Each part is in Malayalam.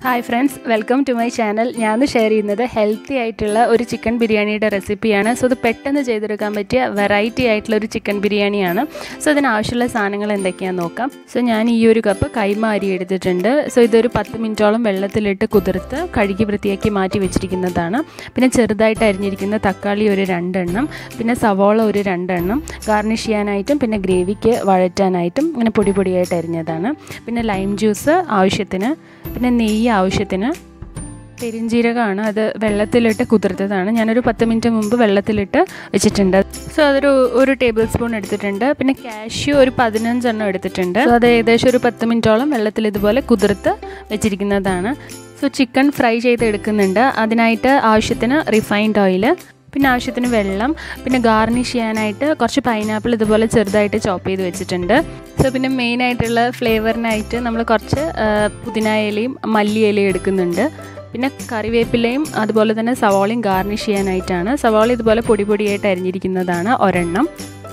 hi friends welcome to my channel ഞാൻ ഷെയർ ചെയ്യുന്നത് ഹെൽത്തി ആയിട്ടുള്ള ഒരു ചിക്കൻ ബിരിയാണിയുടെ റെസിപ്പിയാണ് സോ ഇത് പെട്ടെന്ന് ചെയ്തെടുക്കാൻ പറ്റിയ വെറൈറ്റി ആയിട്ടുള്ള ഒരു ചിക്കൻ ബിരിയാണിയാണ് സോ ഇതിനാവശ്യമുള്ള സാധനങ്ങൾ എന്തൊക്കെയാണെന്ന് നോക്കാം സോ ഞാൻ ഈ ഒരു കപ്പ് കൈമ അരി എടുത്തിട്ടുണ്ട് സോ ഇതൊരു പത്ത് മിനിറ്റോളം വെള്ളത്തിലിട്ട് കുതിർത്ത് കഴുകി വൃത്തിയാക്കി മാറ്റി വെച്ചിരിക്കുന്നതാണ് പിന്നെ ചെറുതായിട്ട് അരിഞ്ഞിരിക്കുന്ന തക്കാളി ഒരു രണ്ടെണ്ണം പിന്നെ സവോള ഒരു രണ്ടെണ്ണം ഗാർണിഷ് ചെയ്യാനായിട്ടും പിന്നെ ഗ്രേവിക്ക് വഴറ്റാനായിട്ടും ഇങ്ങനെ പൊടി പൊടിയായിട്ട് അരിഞ്ഞതാണ് പിന്നെ ലൈം ജ്യൂസ് ആവശ്യത്തിന് പിന്നെ നെയ്യ് ആവശ്യത്തിന് പെരിഞ്ജീരകമാണ് അത് വെള്ളത്തിലിട്ട് കുതിർത്തതാണ് ഞാനൊരു പത്ത് മിനിറ്റ് മുമ്പ് വെള്ളത്തിലിട്ട് വെച്ചിട്ടുണ്ട് സോ അതൊരു ഒരു ടേബിൾ സ്പൂൺ എടുത്തിട്ടുണ്ട് പിന്നെ കാഷ്യൂ ഒരു പതിനഞ്ചെണ്ണം എടുത്തിട്ടുണ്ട് സോ അത് ഏകദേശം ഒരു പത്ത് മിനിറ്റോളം വെള്ളത്തിൽ ഇതുപോലെ കുതിർത്ത് വെച്ചിരിക്കുന്നതാണ് സോ ചിക്കൻ ഫ്രൈ ചെയ്ത് എടുക്കുന്നുണ്ട് അതിനായിട്ട് ആവശ്യത്തിന് റിഫൈൻഡ് ഓയിൽ പിന്നെ ആവശ്യത്തിന് വെള്ളം പിന്നെ ഗാർണിഷ് ചെയ്യാനായിട്ട് കുറച്ച് പൈനാപ്പിൾ ഇതുപോലെ ചെറുതായിട്ട് ചോപ്പ് ചെയ്ത് വെച്ചിട്ടുണ്ട് സോ പിന്നെ മെയിനായിട്ടുള്ള ഫ്ലേവറിനായിട്ട് നമ്മൾ കുറച്ച് പുതിന ഇലയും മല്ലി ഇലയും എടുക്കുന്നുണ്ട് പിന്നെ കറിവേപ്പിലയും അതുപോലെ തന്നെ സവാളയും ഗാർണിഷ് ചെയ്യാനായിട്ടാണ് സവാള ഇതുപോലെ പൊടി പൊടിയായിട്ട് അരിഞ്ഞിരിക്കുന്നതാണ് ഒരെണ്ണം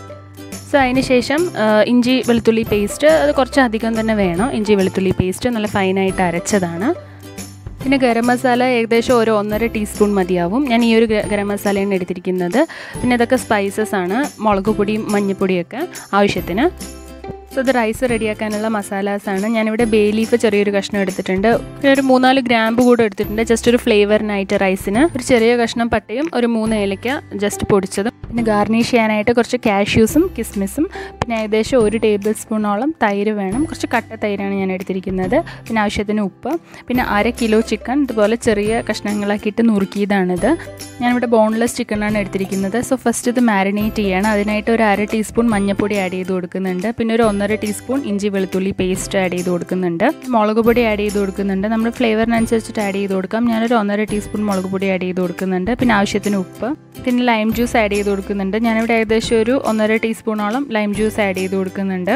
സോ അതിന് ശേഷം ഇഞ്ചി വെളുത്തുള്ളി പേസ്റ്റ് അത് കുറച്ച് അധികം തന്നെ വേണം ഇഞ്ചി വെളുത്തുള്ളി പേസ്റ്റ് നല്ല ഫൈനായിട്ട് അരച്ചതാണ് പിന്നെ ഗരം മസാല ഏകദേശം ഒരു ഒന്നര ടീസ്പൂൺ മതിയാവും ഞാൻ ഈ ഒരു ഗരം മസാലയാണ് എടുത്തിരിക്കുന്നത് പിന്നെ ഇതൊക്കെ സ്പൈസസ് ആണ് മുളക് പൊടിയും മഞ്ഞൾപ്പൊടിയൊക്കെ ആവശ്യത്തിന് സോ ഇത് റൈസ് റെഡിയാക്കാനുള്ള മസാലാസാണ് ഞാനിവിടെ ബേ ലീഫ് ചെറിയൊരു കഷ്ണം എടുത്തിട്ടുണ്ട് പിന്നെ ഒരു മൂന്നാല് ഗ്രാമ്പ് കൂടെ എടുത്തിട്ടുണ്ട് ജസ്റ്റ് ഒരു ഫ്ലേവറിനായിട്ട് റൈസിന് ഒരു ചെറിയ കഷ്ണം പട്ടയും ഒരു മൂന്ന് ഏലക്ക ജസ്റ്റ് പൊടിച്ചതും പിന്നെ ഗാർണിഷ് ചെയ്യാനായിട്ട് കുറച്ച് കാഷ്യൂസും കിസ്മിസും പിന്നെ ഏകദേശം ഒരു ടേബിൾ സ്പൂണോളം തൈര് വേണം കുറച്ച് കട്ട തൈരാണ് ഞാൻ എടുത്തിരിക്കുന്നത് പിന്നെ ആവശ്യത്തിന് ഉപ്പ് പിന്നെ അര കിലോ ചിക്കൻ ഇതുപോലെ ചെറിയ കഷ്ണങ്ങളാക്കിയിട്ട് നുറുക്കിയതാണിത് ഞാനിവിടെ ബോൺലെസ് ചിക്കനാണ് എടുത്തിരിക്കുന്നത് സോ ഫസ്റ്റ് ഇത് മാരിനേറ്റ് ചെയ്യണം അതിനായിട്ട് ഒരു അര ടീസ്പൂൺ മഞ്ഞൾപ്പൊടി ആഡ് ചെയ്ത് കൊടുക്കുന്നുണ്ട് പിന്നെ ഒരു ഒന്നര ടീസ്പൂൺ ഇഞ്ചി വെളുത്തുള്ളി പേസ്റ്റ് ആഡ് ചെയ്ത് കൊടുക്കുന്നുണ്ട് മുളക് പൊടി ആഡ് ചെയ്ത് കൊടുക്കുന്നുണ്ട് നമ്മൾ ഫ്ലേവറിനനുസരിച്ചിട്ട് ആഡ് ചെയ്ത് കൊടുക്കാം ഞാനൊരു ഒന്നര ടീസ്പൂൺ മുളക് പൊടി ആഡ് ചെയ്ത് കൊടുക്കുന്നുണ്ട് പിന്നെ ആവശ്യത്തിന് ഉപ്പ് പിന്നെ ലൈം ജ്യൂസ് ആഡ് ചെയ്ത് കൊടുക്കുന്നുണ്ട് ഞാനിവിടെ ഏകദേശം ഒരു ഒന്നര ടീസ്പൂണോളം ലൈം ജ്യൂസ് ആഡ് ചെയ്ത് കൊടുക്കുന്നുണ്ട്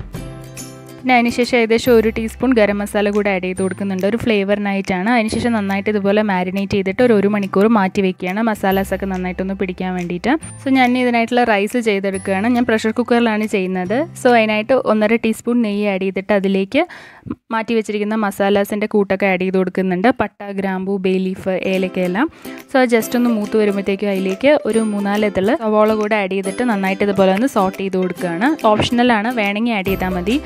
പിന്നെ അതിനുശേഷം ഏകദേശം ഒരു ടീസ്പൂൺ ഗരം മസാല കൂടെ ആഡ് ചെയ്ത് കൊടുക്കുന്നുണ്ട് ഒരു ഫ്ലേവറിനായിട്ടാണ് അതിനുശേഷം നന്നായിട്ട് ഇതുപോലെ മാരിനേറ്റ് ചെയ്തിട്ട് ഒരു ഒരു മണിക്കൂർ മാറ്റി വെക്കുകയാണ് മസാലാസൊക്കെ നന്നായിട്ടൊന്ന് പിടിക്കാൻ വേണ്ടിയിട്ട് സോ ഞാൻ ഇതിനായിട്ടുള്ള റൈസ് ചെയ്തെടുക്കുകയാണ് ഞാൻ പ്രഷർ കുക്കറിലാണ് ചെയ്യുന്നത് സോ അതിനായിട്ട് ഒന്നര ടീസ്പൂൺ നെയ്യ് ആഡ് ചെയ്തിട്ട് അതിലേക്ക് മാറ്റി വെച്ചിരിക്കുന്ന മസാലാസിൻ്റെ കൂട്ടൊക്കെ ആഡ് ചെയ്ത് കൊടുക്കുന്നുണ്ട് പട്ട ഗ്രാമ്പു ബേ ലീഫ് ഏലക്കയെല്ലാം സോ അത് ജസ്റ്റ് ഒന്ന് മൂത്ത് വരുമ്പോഴത്തേക്കും അതിലേക്ക് ഒരു മൂന്നാല് ഇതിൽ സവോള കൂടെ ആഡ് ചെയ്തിട്ട് നന്നായിട്ട് ഇതുപോലെ ഒന്ന് സോട്ട് ചെയ്ത് കൊടുക്കുകയാണ് ഓപ്ഷണലാണ് വേണമെങ്കിൽ ആഡ് ചെയ്താൽ മതി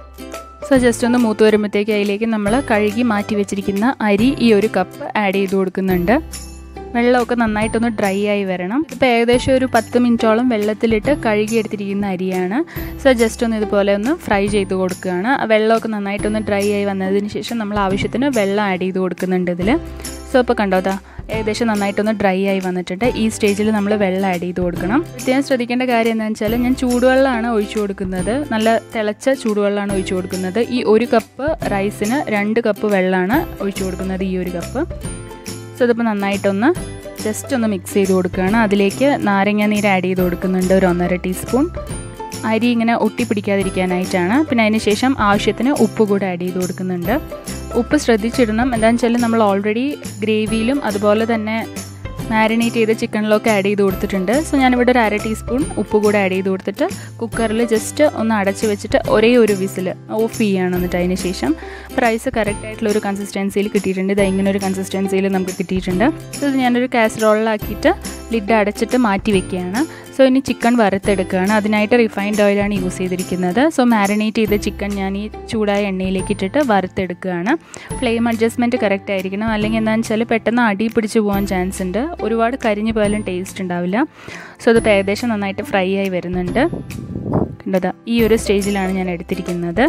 സോ ജസ്റ്റ് ഒന്ന് മൂത്ത് വരുമ്പോഴത്തേക്ക് അതിലേക്ക് നമ്മൾ കഴുകി മാറ്റി വെച്ചിരിക്കുന്ന അരി ഈ ഒരു കപ്പ് ആഡ് ചെയ്ത് കൊടുക്കുന്നുണ്ട് വെള്ളമൊക്കെ നന്നായിട്ടൊന്ന് ഡ്രൈ ആയി വരണം ഇപ്പോൾ ഏകദേശം ഒരു പത്ത് മിനിറ്റോളം വെള്ളത്തിലിട്ട് കഴുകി എടുത്തിരിക്കുന്ന അരിയാണ് സോ ജസ്റ്റ് ഒന്ന് ഇതുപോലെ ഒന്ന് ഫ്രൈ ചെയ്ത് കൊടുക്കുകയാണ് വെള്ളമൊക്കെ നന്നായിട്ടൊന്ന് ഡ്രൈ ആയി വന്നതിന് ശേഷം നമ്മൾ ആവശ്യത്തിന് വെള്ളം ആഡ് ചെയ്ത് കൊടുക്കുന്നുണ്ട് ഇതിൽ സോ ഇപ്പോൾ കണ്ടോതാ ഏകദേശം നന്നായിട്ടൊന്ന് ഡ്രൈ ആയി വന്നിട്ടുണ്ട് ഈ സ്റ്റേജിൽ നമ്മൾ വെള്ളം ആഡ് ചെയ്ത് കൊടുക്കണം പ്രത്യേകം ശ്രദ്ധിക്കേണ്ട കാര്യം എന്താണെന്ന് വെച്ചാൽ ഞാൻ ചൂടുവെള്ളമാണ് ഒഴിച്ചു കൊടുക്കുന്നത് നല്ല തിളച്ച ചൂടുവെള്ളമാണ് ഒഴിച്ചു കൊടുക്കുന്നത് ഈ ഒരു കപ്പ് റൈസിന് രണ്ട് കപ്പ് വെള്ളമാണ് ഒഴിച്ചു കൊടുക്കുന്നത് ഈ ഒരു കപ്പ് സോ ഇതിപ്പോൾ നന്നായിട്ടൊന്ന് ജസ്റ്റ് ഒന്ന് മിക്സ് ചെയ്ത് കൊടുക്കുകയാണ് അതിലേക്ക് നാരങ്ങ നീര് ആഡ് ചെയ്ത് കൊടുക്കുന്നുണ്ട് ഒരു ഒന്നര ടീസ്പൂൺ അരി ഇങ്ങനെ ഒട്ടി പിടിക്കാതിരിക്കാനായിട്ടാണ് പിന്നെ അതിന് ശേഷം ആവശ്യത്തിന് ഉപ്പ് കൂടെ ആഡ് ചെയ്ത് കൊടുക്കുന്നുണ്ട് ഉപ്പ് ശ്രദ്ധിച്ചിടണം എന്താണെന്ന് വെച്ചാൽ നമ്മൾ ഓൾറെഡി ഗ്രേവിയിലും അതുപോലെ തന്നെ മാരിനേറ്റ് ചെയ്ത ചിക്കനിലൊക്കെ ആഡ് ചെയ്ത് കൊടുത്തിട്ടുണ്ട് സോ ഞാനിവിടെ ഒരു അര ടീസ്പൂൺ ഉപ്പ് കൂടെ ആഡ് ചെയ്ത് കൊടുത്തിട്ട് കുക്കറിൽ ജസ്റ്റ് ഒന്ന് അടച്ച് വെച്ചിട്ട് ഒരേ ഒരു വിസിൽ ഓഫ് ചെയ്യുകയാണ് എന്നിട്ട് അതിന് ശേഷം റൈസ് കറക്റ്റ് ആയിട്ടുള്ള ഒരു കൺസിസ്റ്റൻസിയിൽ കിട്ടിയിട്ടുണ്ട് ഇത് ഇങ്ങനെ ഒരു കൺസിസ്റ്റൻസിയിൽ നമുക്ക് കിട്ടിയിട്ടുണ്ട് സോ ഇത് ഞാനൊരു കാസറോളിലാക്കിയിട്ട് ലിഡ് അടച്ചിട്ട് മാറ്റി വെക്കുകയാണ് സോ ഇനി ചിക്കൻ വറുത്തെടുക്കുകയാണ് അതിനായിട്ട് റിഫൈൻഡ് ഓയിലാണ് യൂസ് ചെയ്തിരിക്കുന്നത് സോ മാരിനേറ്റ് ചെയ്ത ചിക്കൻ ഞാൻ ഈ ചൂടായ എണ്ണയിലേക്ക് ഇട്ടിട്ട് വറുത്തെടുക്കുകയാണ് ഫ്ലെയിം അഡ്ജസ്റ്റ്മെൻറ്റ് കറക്റ്റ് ആയിരിക്കണം അല്ലെങ്കിൽ എന്താണെന്ന് വെച്ചാൽ പെട്ടെന്ന് അടി പിടിച്ച് പോകാൻ ചാൻസ് ഉണ്ട് ഒരുപാട് കരിഞ്ഞു പോയാലും ടേസ്റ്റ് ഉണ്ടാവില്ല സോ അത് ഏകദേശം നന്നായിട്ട് ഫ്രൈ ആയി വരുന്നുണ്ട് കണ്ടത് ഈ ഒരു സ്റ്റേജിലാണ് ഞാൻ എടുത്തിരിക്കുന്നത്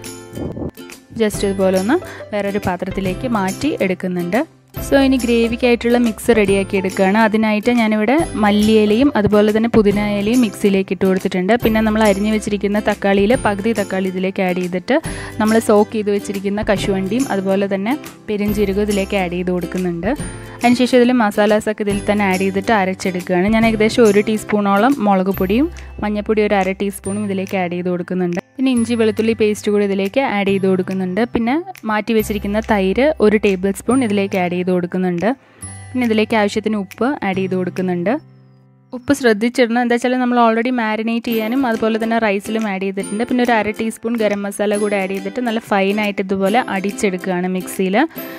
ജസ്റ്റ് ഇതുപോലെ ഒന്ന് വേറൊരു പാത്രത്തിലേക്ക് മാറ്റി എടുക്കുന്നുണ്ട് സോ ഇനി ഗ്രേവിക്കായിട്ടുള്ള മിക്സ് റെഡിയാക്കി എടുക്കുകയാണ് അതിനായിട്ട് ഞാനിവിടെ മല്ലിയിലയും അതുപോലെ തന്നെ പുതിന ഇലയും മിക്സിയിലേക്ക് ഇട്ട് കൊടുത്തിട്ടുണ്ട് പിന്നെ നമ്മൾ അരിഞ്ഞു വെച്ചിരിക്കുന്ന തക്കാളിയിൽ പകുതി തക്കാളി ഇതിലേക്ക് ആഡ് ചെയ്തിട്ട് നമ്മൾ സോക്ക് ചെയ്ത് വെച്ചിരിക്കുന്ന കശുവണ്ടിയും അതുപോലെ തന്നെ പെരിഞ്ചീരകം ഇതിലേക്ക് ആഡ് ചെയ്ത് കൊടുക്കുന്നുണ്ട് അതിനുശേഷം ഇതിൽ മസാലാസൊക്കെ ഇതിൽ തന്നെ ആഡ് ചെയ്തിട്ട് അരച്ചെടുക്കുകയാണ് ഞാൻ ഏകദേശം ഒരു ടീസ്പൂണോളം മുളക് പൊടിയും മഞ്ഞൾപ്പൊടി ഒരു അര ടീസ്പൂണും ഇതിലേക്ക് ആഡ് ചെയ്ത് കൊടുക്കുന്നുണ്ട് പിന്നെ ഇഞ്ചി വെളുത്തുള്ളി പേസ്റ്റ് കൂടി ഇതിലേക്ക് ആഡ് ചെയ്ത് കൊടുക്കുന്നുണ്ട് പിന്നെ മാറ്റി വെച്ചിരിക്കുന്ന തൈര് ഒരു ടേബിൾ സ്പൂൺ ഇതിലേക്ക് ആഡ് ചെയ്ത് കൊടുക്കുന്നുണ്ട് പിന്നെ ഇതിലേക്ക് ആവശ്യത്തിന് ഉപ്പ് ആഡ് ചെയ്ത് കൊടുക്കുന്നുണ്ട് ഉപ്പ് ശ്രദ്ധിച്ചിടണം എന്താ വെച്ചാൽ നമ്മൾ ഓൾറെഡി മാരിനേറ്റ് ചെയ്യാനും അതുപോലെ തന്നെ റൈസിലും ആഡ് ചെയ്തിട്ടുണ്ട് പിന്നെ ഒരു അര ടീസ്പൂൺ ഗരം മസാല കൂടെ ആഡ് ചെയ്തിട്ട് നല്ല ഫൈനായിട്ട് ഇതുപോലെ അടിച്ചെടുക്കുകയാണ് മിക്സിയിൽ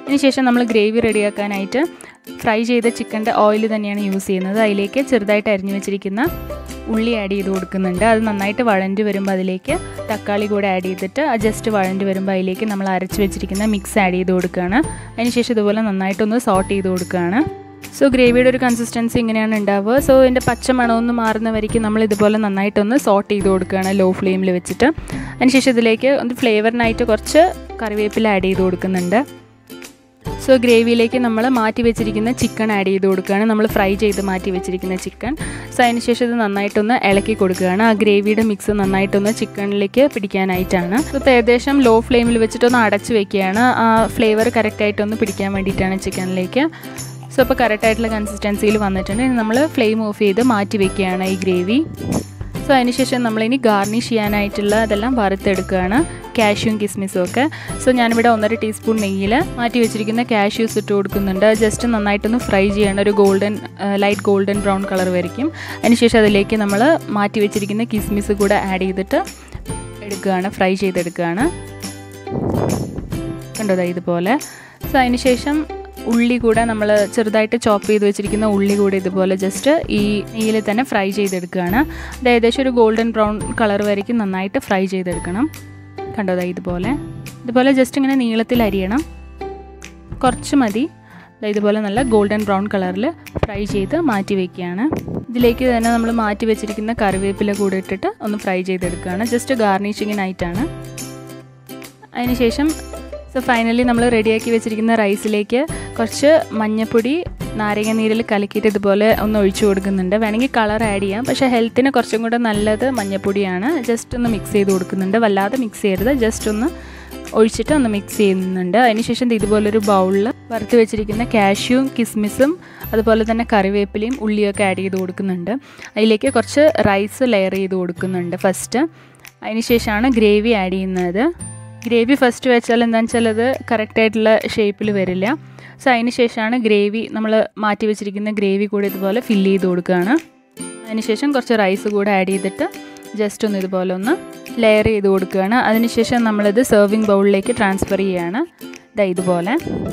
അതിനുശേഷം നമ്മൾ ഗ്രേവി റെഡിയാക്കാനായിട്ട് ഫ്രൈ ചെയ്ത ചിക്കൻ്റെ ഓയിൽ തന്നെയാണ് യൂസ് ചെയ്യുന്നത് അതിലേക്ക് ചെറുതായിട്ട് അരിഞ്ഞു വെച്ചിരിക്കുന്ന ഉള്ളി ആഡ് ചെയ്ത് കൊടുക്കുന്നുണ്ട് അത് നന്നായിട്ട് വഴണ്ടി വരുമ്പോൾ അതിലേക്ക് തക്കാളി കൂടെ ആഡ് ചെയ്തിട്ട് ജസ്റ്റ് വഴണ്ടി വരുമ്പോൾ അതിലേക്ക് നമ്മൾ അരച്ച് വെച്ചിരിക്കുന്ന മിക്സ് ആഡ് ചെയ്ത് കൊടുക്കുകയാണ് അതിനുശേഷം ഇതുപോലെ നന്നായിട്ടൊന്ന് സോട്ട് ചെയ്ത് കൊടുക്കുകയാണ് സോ ഗ്രേവിയുടെ ഒരു കൺസിസ്റ്റൻസി ഇങ്ങനെയാണ് ഉണ്ടാവുക സോ ഇതിൻ്റെ പച്ച മണമൊന്ന് മാറുന്ന വരയ്ക്ക് നമ്മൾ ഇതുപോലെ നന്നായിട്ടൊന്ന് സോട്ട് ചെയ്ത് കൊടുക്കുകയാണ് ലോ ഫ്ലെയിമിൽ വെച്ചിട്ട് അതിനുശേഷം ഇതിലേക്ക് ഒന്ന് ഫ്ലേവറിനായിട്ട് കുറച്ച് കറിവേപ്പില ആഡ് ചെയ്ത് കൊടുക്കുന്നുണ്ട് സോ ഗ്രേവിയിലേക്ക് നമ്മൾ മാറ്റി വെച്ചിരിക്കുന്ന ചിക്കൻ ആഡ് ചെയ്ത് കൊടുക്കുകയാണ് നമ്മൾ ഫ്രൈ ചെയ്ത് മാറ്റി വെച്ചിരിക്കുന്ന ചിക്കൻ സോ അതിനുശേഷം ഇത് നന്നായിട്ടൊന്ന് ഇളക്കി കൊടുക്കുകയാണ് ആ ഗ്രേവിയുടെ മിക്സ് നന്നായിട്ടൊന്ന് ചിക്കനിലേക്ക് പിടിക്കാനായിട്ടാണ് സോ ഇപ്പോൾ ഏകദേശം ലോ ഫ്ലെയിമിൽ വെച്ചിട്ടൊന്ന് അടച്ച് വെക്കുകയാണ് ആ ഫ്ലേവർ കറക്റ്റായിട്ടൊന്ന് പിടിക്കാൻ വേണ്ടിയിട്ടാണ് ചിക്കനിലേക്ക് സോ അപ്പോൾ കറക്റ്റായിട്ടുള്ള കൺസിസ്റ്റൻസിയിൽ വന്നിട്ടുണ്ട് ഇനി നമ്മൾ ഫ്ലെയിം ഓഫ് ചെയ്ത് മാറ്റി വെക്കുകയാണ് ഈ ഗ്രേവി സോ അതിനുശേഷം നമ്മളിനി ഗാർണിഷ് ചെയ്യാനായിട്ടുള്ള അതെല്ലാം വറുത്തെടുക്കുകയാണ് കാഷ്യൂം കിസ്മിസും ഒക്കെ സോ ഞാനിവിടെ ഒന്നര ടീസ്പൂൺ നെയ്യിൽ മാറ്റി വെച്ചിരിക്കുന്ന കാഷ്യൂസ് ഇട്ട് കൊടുക്കുന്നുണ്ട് ജസ്റ്റ് നന്നായിട്ടൊന്ന് ഫ്രൈ ചെയ്യണം ഒരു golden light golden brown colour വരയ്ക്കും അതിനുശേഷം അതിലേക്ക് നമ്മൾ മാറ്റി വെച്ചിരിക്കുന്ന കിസ്മിസ് കൂടെ ആഡ് ചെയ്തിട്ട് എടുക്കുകയാണ് ഫ്രൈ ചെയ്തെടുക്കുകയാണ് കണ്ടോ ഇതുപോലെ സോ അതിനുശേഷം ഉള്ളി കൂടെ നമ്മൾ ചെറുതായിട്ട് ചോപ്പ് ചെയ്ത് വെച്ചിരിക്കുന്ന ഉള്ളി കൂടെ ഇതുപോലെ ജസ്റ്റ് ഈ നെയ്യിൽ തന്നെ ഫ്രൈ ചെയ്തെടുക്കുകയാണ് അത് ഏകദേശം ഒരു ഗോൾഡൻ ബ്രൗൺ കളർ വരയ്ക്കും നന്നായിട്ട് ഫ്രൈ ചെയ്തെടുക്കണം കണ്ടോ ഇതുപോലെ ഇതുപോലെ ജസ്റ്റ് ഇങ്ങനെ നീളത്തിൽ അരിയണം കുറച്ച് മതി ഇതുപോലെ നല്ല ഗോൾഡൻ ബ്രൗൺ കളറിൽ ഫ്രൈ ചെയ്ത് മാറ്റി വയ്ക്കുകയാണ് ഇതിലേക്ക് തന്നെ നമ്മൾ മാറ്റി വെച്ചിരിക്കുന്ന കറിവേപ്പില കൂടെ ഇട്ടിട്ട് ഒന്ന് ഫ്രൈ ചെയ്തെടുക്കുകയാണ് ജസ്റ്റ് ഗാർണിഷിങ്ങിനായിട്ടാണ് അതിനുശേഷം സോ ഫൈനലി നമ്മൾ റെഡിയാക്കി വെച്ചിരിക്കുന്ന റൈസിലേക്ക് കുറച്ച് മഞ്ഞപ്പൊടി നാരങ്ങ നീരിൽ കലക്കിയിട്ട് ഇതുപോലെ ഒന്ന് ഒഴിച്ചു കൊടുക്കുന്നുണ്ട് വേണമെങ്കിൽ കളർ ആഡ് ചെയ്യാം പക്ഷേ ഹെൽത്തിന് കുറച്ചും കൂടെ നല്ലത് മഞ്ഞപ്പൊടിയാണ് ജസ്റ്റ് ഒന്ന് മിക്സ് ചെയ്ത് കൊടുക്കുന്നുണ്ട് വല്ലാതെ മിക്സ് ചെയ്യരുത് ജസ്റ്റ് ഒന്ന് ഒഴിച്ചിട്ട് ഒന്ന് മിക്സ് ചെയ്യുന്നുണ്ട് അതിനുശേഷം ഇതുപോലൊരു ബൗളിൽ വറുത്ത് വെച്ചിരിക്കുന്ന കാഷ്യൂം കിസ്മിസും അതുപോലെ തന്നെ കറിവേപ്പിലയും ഉള്ളിയൊക്കെ ആഡ് ചെയ്ത് കൊടുക്കുന്നുണ്ട് അതിലേക്ക് കുറച്ച് റൈസ് ലെയർ ചെയ്ത് കൊടുക്കുന്നുണ്ട് ഫസ്റ്റ് അതിനുശേഷമാണ് ഗ്രേവി ആഡ് ചെയ്യുന്നത് ഗ്രേവി ഫസ്റ്റ് വെച്ചാൽ എന്താണെന്ന് വെച്ചാൽ അത് കറക്റ്റായിട്ടുള്ള ഷേപ്പിൽ വരില്ല സോ അതിന് ശേഷമാണ് ഗ്രേവി നമ്മൾ മാറ്റി വെച്ചിരിക്കുന്ന ഗ്രേവി കൂടെ ഇതുപോലെ ഫില്ല് ചെയ്ത് കൊടുക്കുകയാണ് അതിനുശേഷം കുറച്ച് റൈസ് കൂടെ ആഡ് ചെയ്തിട്ട് ജസ്റ്റ് ഒന്ന് ഇതുപോലെ ഒന്ന് ലെയർ ചെയ്ത് കൊടുക്കുകയാണ് അതിനുശേഷം നമ്മളിത് സെർവിങ് ബൗളിലേക്ക് ട്രാൻസ്ഫർ ചെയ്യുകയാണ് ഇതാ ഇതുപോലെ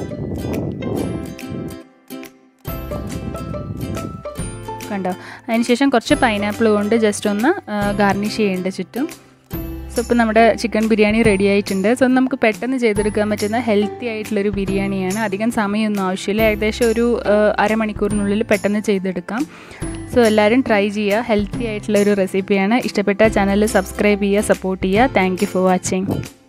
കണ്ടോ അതിനുശേഷം കുറച്ച് പൈനാപ്പിൾ കൊണ്ട് ജസ്റ്റ് ഒന്ന് ഗാർണിഷ് ചെയ്യേണ്ട ചുറ്റും സോ ഇപ്പോൾ നമ്മുടെ ചിക്കൻ ബിരിയാണി റെഡി ആയിട്ടുണ്ട് സോ നമുക്ക് പെട്ടെന്ന് ചെയ്തെടുക്കാൻ പറ്റുന്ന ഹെൽത്തി ആയിട്ടുള്ളൊരു ബിരിയാണിയാണ് അധികം സമയമൊന്നും ആവശ്യമില്ല ഏകദേശം ഒരു അരമണിക്കൂറിനുള്ളിൽ പെട്ടെന്ന് ചെയ്തെടുക്കാം സോ എല്ലാവരും ട്രൈ ചെയ്യുക ഹെൽത്തി ആയിട്ടുള്ള ഒരു റെസിപ്പിയാണ് ഇഷ്ടപ്പെട്ട ചാനൽ സബ്സ്ക്രൈബ് ചെയ്യുക സപ്പോർട്ട് ചെയ്യുക താങ്ക് ഫോർ വാച്ചിങ്